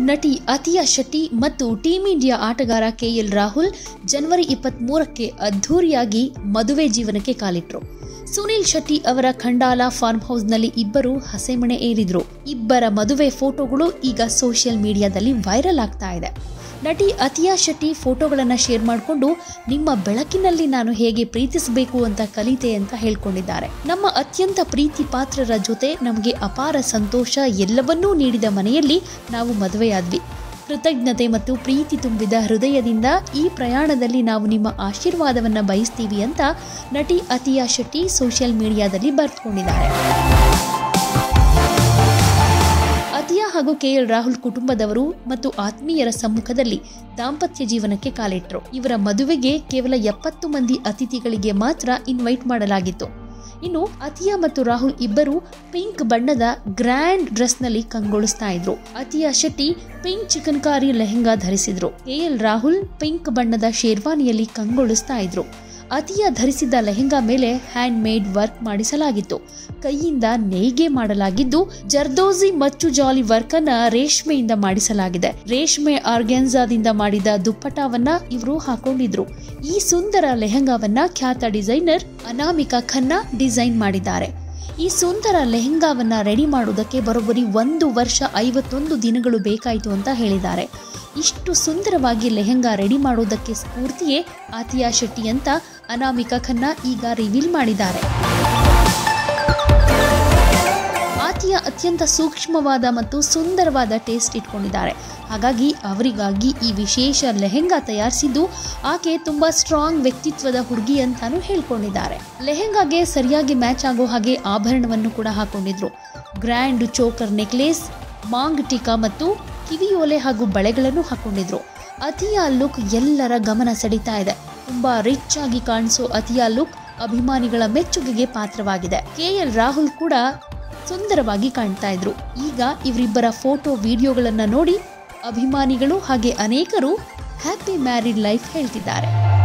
ನಟಿ ಅತಿಯಾ ಶೆಟ್ಟಿ ಮತ್ತು team India ಆಟಗಾರ ಕೆಎಲ್ ರಾಹುಲ್ ಜನವರಿ ಇಪ್ಪತ್ತ್ ಮೂರಕ್ಕೆ ಅದ್ಧೂರಿಯಾಗಿ ಮದುವೆ ಜೀವನಕ್ಕೆ ಕಾಲಿಟ್ರು ಸುನೀಲ್ ಶೆಟ್ಟಿ ಅವರ ಖಂಡಾಲ ಫಾರ್ಮ್ ಹೌಸ್ನಲ್ಲಿ ಇಬ್ಬರು ಹಸೆಮಣೆ ಏರಿದ್ರು ಇಬ್ಬರ ಮದುವೆ ಫೋಟೋಗಳು ಈಗ ಸೋಷಿಯಲ್ ಮೀಡಿಯಾದಲ್ಲಿ ವೈರಲ್ ಆಗ್ತಾ ಇದೆ ನಟಿ ಅತಿಯಾ ಶೆಟ್ಟಿ ಫೋಟೋಗಳನ್ನು ಶೇರ್ ಮಾಡಿಕೊಂಡು ನಿಮ್ಮ ಬೆಳಕಿನಲ್ಲಿ ನಾನು ಹೇಗೆ ಪ್ರೀತಿಸಬೇಕು ಅಂತ ಕಲಿತೆ ಅಂತ ಹೇಳ್ಕೊಂಡಿದ್ದಾರೆ ನಮ್ಮ ಅತ್ಯಂತ ಪ್ರೀತಿ ಪಾತ್ರರ ಜೊತೆ ನಮಗೆ ಅಪಾರ ಸಂತೋಷ ಎಲ್ಲವನ್ನೂ ನೀಡಿದ ಮನೆಯಲ್ಲಿ ನಾವು ಮದುವೆಯಾದ್ವಿ ಕೃತಜ್ಞತೆ ಮತ್ತು ಪ್ರೀತಿ ತುಂಬಿದ ಹೃದಯದಿಂದ ಈ ಪ್ರಯಾಣದಲ್ಲಿ ನಾವು ನಿಮ್ಮ ಆಶೀರ್ವಾದವನ್ನು ಬಯಸ್ತೀವಿ ಅಂತ ನಟಿ ಅತಿಯಾ ಶೆಟ್ಟಿ ಸೋಷಿಯಲ್ ಮೀಡಿಯಾದಲ್ಲಿ ಬರೆದುಕೊಂಡಿದ್ದಾರೆ ಅತಿಯಾ ಹಾಗೂ ಕೆಎಲ್ ರಾಹುಲ್ ಕುಟುಂಬದವರು ಮತ್ತು ಆತ್ಮೀಯರ ಸಮ್ಮುಖದಲ್ಲಿ ದಾಂಪತ್ಯ ಜೀವನಕ್ಕೆ ಕಾಲಿಟ್ರು ಇವರ ಮದುವೆಗೆ ಕೇವಲ ಎಪ್ಪತ್ತು ಮಂದಿ ಅತಿಥಿಗಳಿಗೆ ಮಾತ್ರ ಇನ್ವೈಟ್ ಮಾಡಲಾಗಿತ್ತು ಇನ್ನು ಅತಿಯಾ ಮತ್ತು ರಾಹುಲ್ ಇಬ್ಬರು ಪಿಂಕ್ ಬಣ್ಣದ ಗ್ರ್ಯಾಂಡ್ ಡ್ರೆಸ್ನಲ್ಲಿ ಕಂಗೊಳಿಸ್ತಾ ಇದ್ರು ಅತಿಯಾ ಶೆಟ್ಟಿ ಪಿಂಕ್ ಚಿಕನ್ಕಾರಿ ಲೆಹೆಂಗಾ ಧರಿಸಿದ್ರು ಕೆಎಲ್ ರಾಹುಲ್ ಪಿಂಕ್ ಬಣ್ಣದ ಶೇರ್ವಾನಿಯಲ್ಲಿ ಕಂಗೊಳಿಸ್ತಾ ಇದ್ರು ಅತಿಯ ಧರಿಸಿದ್ದ ಲೆಹೆಂಗಾ ಮೇಲೆ ಹ್ಯಾಂಡ್ ಮೇಡ್ ವರ್ಕ್ ಮಾಡಿಸಲಾಗಿತ್ತು ಕೈಯಿಂದ ನೇಯ್ಗೆ ಮಾಡಲಾಗಿದ್ದು ಜರ್ದೋಸಿ ಮಚ್ಚು ಜಾಲಿ ವರ್ಕ್ ಅನ್ನ ರೇಷ್ಮೆಯಿಂದ ಮಾಡಿಸಲಾಗಿದೆ ರೇಷ್ಮೆ ಆರ್ಗ್ಯಾನ್ಸಾದಿಂದ ಮಾಡಿದ ದುಪ್ಪಟಾವನ್ನ ಇವರು ಹಾಕೊಂಡಿದ್ರು ಈ ಸುಂದರ ಲೆಹೆಂಗಾವನ್ನ ಖ್ಯಾತ ಡಿಸೈನರ್ ಅನಾಮಿಕಾ ಖನ್ನಾ ಡಿಸೈನ್ ಮಾಡಿದ್ದಾರೆ ಈ ಸುಂದರ ಲೆಹೆಂಗಾವನ್ನ ರೆಡಿ ಮಾಡುವುದಕ್ಕೆ ಬರೋಬ್ಬರಿ ಒಂದು ವರ್ಷ ಐವತ್ತೊಂದು ದಿನಗಳು ಬೇಕಾಯಿತು ಅಂತ ಹೇಳಿದ್ದಾರೆ ಇಷ್ಟು ಸುಂದರವಾಗಿ ಲೆಹೆಂಗಾ ರೆಡಿ ಮಾಡೋದಕ್ಕೆ ಸ್ಫೂರ್ತಿಯೇ ಆತಿಯಾ ಶೆಟ್ಟಿ ಅಂತ ಅನಾಮಿಕಾ ಖನ್ನಾ ಈಗ ರಿವೀಲ್ ಮಾಡಿದ್ದಾರೆ ಆತಿಯಾ ಅತ್ಯಂತ ಸೂಕ್ಷ್ಮವಾದ ಮತ್ತು ಸುಂದರವಾದ ಟೇಸ್ಟ್ ಇಟ್ಕೊಂಡಿದ್ದಾರೆ ಹಾಗಾಗಿ ಅವರಿಗಾಗಿ ಈ ವಿಶೇಷ ಲೆಹೆಂಗಾ ತಯಾರಿಸಿದ್ದು ಆಕೆ ತುಂಬಾ ಸ್ಟ್ರಾಂಗ್ ವ್ಯಕ್ತಿತ್ವದ ಹುಡುಗಿ ಅಂತಾನು ಹೇಳ್ಕೊಂಡಿದ್ದಾರೆ ಲೆಹೆಂಗಾಗೆ ಸರಿಯಾಗಿ ಮ್ಯಾಚ್ ಆಗೋ ಹಾಗೆ ಆಭರಣವನ್ನು ಕೂಡ ಹಾಕೊಂಡಿದ್ರು grand choker necklace maang tikka ಮತ್ತು ಕಿವಿಯೋಲೆ ಹಾಗೂ ಬಳೆಗಳನ್ನು ಹಾಕೊಂಡಿದ್ರು ಅತಿಯಾ ಲುಕ್ ಎಲ್ಲರ ಗಮನ ಸೆಳೀತಾ ಇದೆ ತುಂಬಾ ರಿಚ್ ಆಗಿ ಕಾಣಿಸೋ ಅತಿಯಾ ಲುಕ್ ಅಭಿಮಾನಿಗಳ ಮೆಚ್ಚುಗೆಗೆ ಪಾತ್ರವಾಗಿದೆ ಕೆಎಲ್ ರಾಹುಲ್ ಕೂಡ ಸುಂದರವಾಗಿ ಕಾಣ್ತಾ ಇದ್ರು ಈಗ ಇವರಿಬ್ಬರ ಫೋಟೋ ವಿಡಿಯೋಗಳನ್ನ ನೋಡಿ ಅಭಿಮಾನಿಗಳು ಹಾಗೆ ಅನೇಕರು ಹ್ಯಾಪಿ ಮ್ಯಾರಿಡ್ ಲೈಫ್ ಹೇಳ್ತಿದ್ದಾರೆ